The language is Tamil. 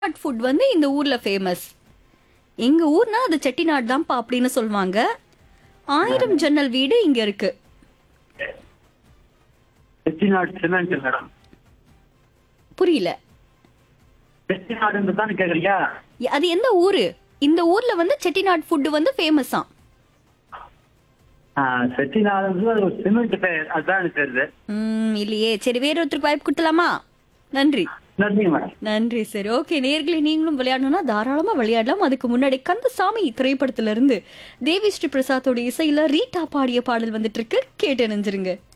செட்டிநாட் ஃபுட் வந்து இந்த ஊர்ல ஃபேமஸ் எங்க ஊர்னா அது செட்டிநாடு தான்ப்பா அப்படின்னு சொல்லுவாங்க ஆயிரம் ஜன்னல் வீடு இங்க இருக்கு செட்டிநாடு சிமெண்ட் மேடம் புரியல செட்டிநாடுன்னு தான் கேக்குறியா அது எந்த ஊரு இந்த ஊர்ல வந்து செட்டிநாட் ஃபுட் வந்து ஃபேமஸா ஆ, செட்டிநாடுன்றது அது ஒரு சிமெண்ட் பெயர் அதுதான் எனக்கு தெரியுது ம் இல்லையே சரி வேற ஒருத்தருக்கு வாய்ப்பு கொடுத்தலாமா நன்றி நன்றிங்க மேடம் நன்றி சரி ஓகே நேர்களை நீங்களும் விளையாடணும்னா தாராளமா விளையாடலாம் அதுக்கு முன்னாடி கந்தசாமி திரைப்படத்துல இருந்து தேவி ஸ்ரீ பிரசாத்தோட இசையில ரீட்டா பாடிய பாடல் வந்துட்டு இருக்கு கேட்டு நினைஞ்சிருங்க